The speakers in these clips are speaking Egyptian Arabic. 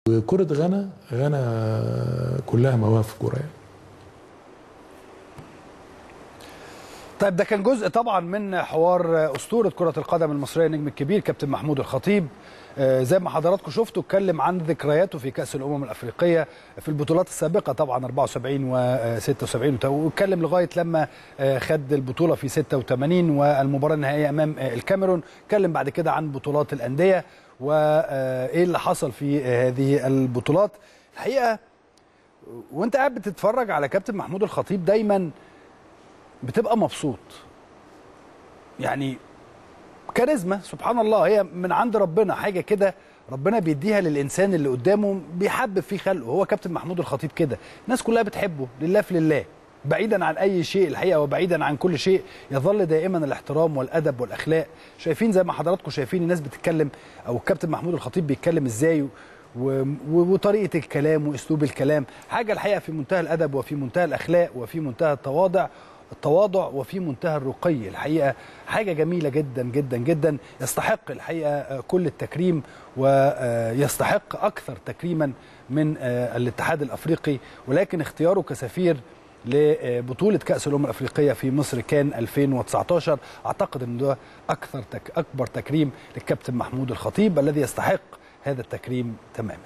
وكرة غانا غانا كلها مواهب في الكورة يعني. طيب ده كان جزء طبعا من حوار اسطوره كره القدم المصريه النجم الكبير كابتن محمود الخطيب آه، زي ما حضراتكم شفتوا اتكلم عن ذكرياته في كاس الامم الافريقيه في البطولات السابقه طبعا 74 و 76 واتكلم لغايه لما آه، خد البطوله في 86 والمباراه النهائيه امام آه، الكاميرون اتكلم بعد كده عن بطولات الانديه وايه اللي حصل في هذه البطولات الحقيقه وانت قاعد بتتفرج على كابتن محمود الخطيب دايما بتبقى مبسوط يعني كاريزما سبحان الله هي من عند ربنا حاجه كده ربنا بيديها للانسان اللي قدامه بيحبب فيه خلقه هو كابتن محمود الخطيب كده الناس كلها بتحبه لله في لله بعيدا عن اي شيء الحقيقه وبعيدا عن كل شيء يظل دائما الاحترام والادب والاخلاق شايفين زي ما حضراتكم شايفين الناس بتتكلم او الكابتن محمود الخطيب بيتكلم ازاي و... و... وطريقه الكلام واسلوب الكلام حاجه الحقيقه في منتهى الادب وفي منتهى الاخلاق وفي منتهى التواضع التواضع وفي منتهى الرقي الحقيقه حاجه جميله جدا جدا جدا يستحق الحقيقه كل التكريم ويستحق اكثر تكريما من الاتحاد الافريقي ولكن اختياره كسفير لبطولة كأس الأمم الأفريقية في مصر كان 2019 أعتقد أن ده أكثر تك أكبر تكريم للكابتن محمود الخطيب الذي يستحق هذا التكريم تماما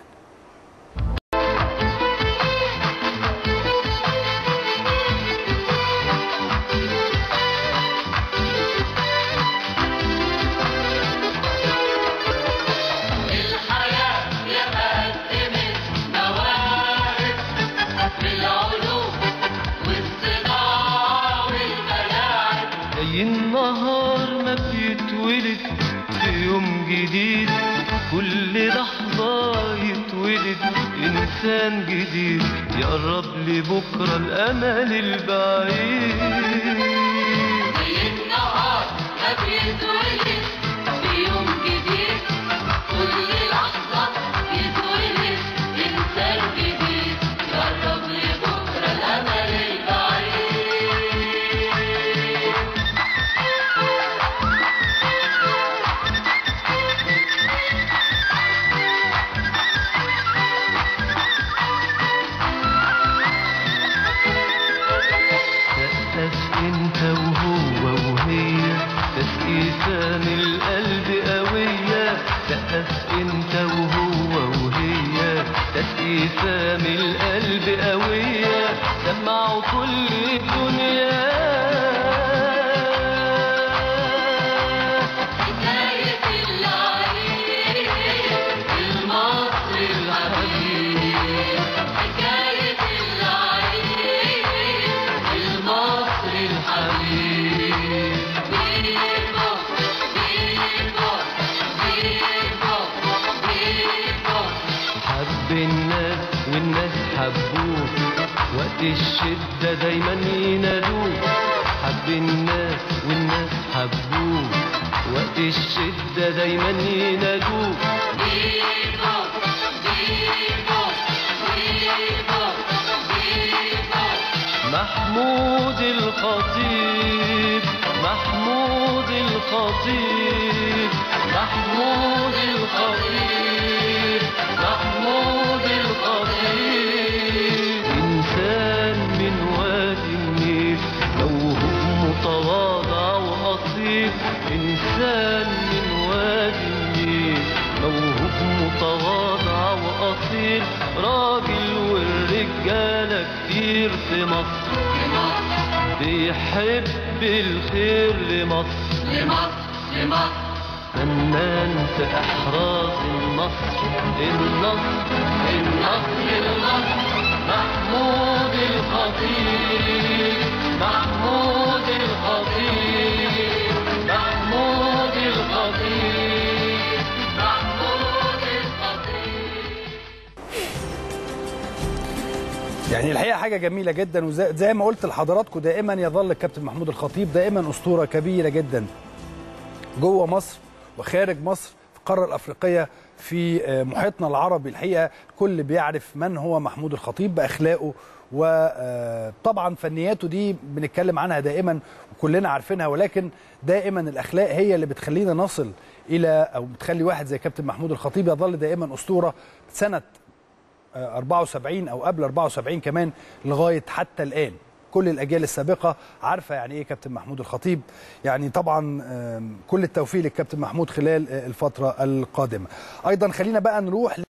الحياة يا قدمت مواهب في العلوم والصناعة والملاعب زي النهار ما بيتولد في يوم جديد كل لحظة يتولد إنسان جديد يقرب لبكرة الأمل البعيد زي النهار ما بيتولد في يوم جديد كل لحظة يتولد إنسان جديد يقرب لبكرة الأمل البعيد سقف انت وهو وهي تسقيفة من القلب قوية سقف انت وهو وهي تسقيفة من القلب قوية سمعوا كل الدنيا حكاية اللعيب المصري الحبيب حكاية اللعيب المصري الحبيب بيبو بيبو بيبو بيبو حب الناس والناس حبوه وقت الشدة دايما ينادوه حب الناس والناس حبوه وقت الشدة دايما ينادوه بيبو بيبو بيبو بيبو محمود الخطيب محمود الخطيب محمود الخطيب محمود الخطيب إنسان من وادي النيل موهوب متواضع وأصيل إنسان من وادي النيل موهوب متواضع وأصيل راجل والرجالة كتير في مصر بيحب الخير لمصر لمصر لمصر فنان في إحراز النصر النصر النصر النصر محمود الخطيب محمود الخطيب محمود الخطيب محمود الخطيب يعني الحقيقه حاجه جميله جدا وزي زي ما قلت لحضراتكم دائما يظل الكابتن محمود الخطيب دائما اسطوره كبيره جدا جوه مصر وخارج مصر في القاره الافريقيه في آه، محيطنا العربي الحقيقه الكل بيعرف من هو محمود الخطيب باخلاقه وطبعا فنياته دي بنتكلم عنها دائما وكلنا عارفينها ولكن دائما الاخلاق هي اللي بتخلينا نصل الى او بتخلي واحد زي كابتن محمود الخطيب يظل دائما اسطوره سنه آه، 74 او قبل 74 كمان لغايه حتى الان كل الاجيال السابقه عارفه يعني ايه كابتن محمود الخطيب يعني طبعا آم، كل التوفيق للكابتن محمود خلال آه، الفتره القادمه ايضا خلينا بقى نروح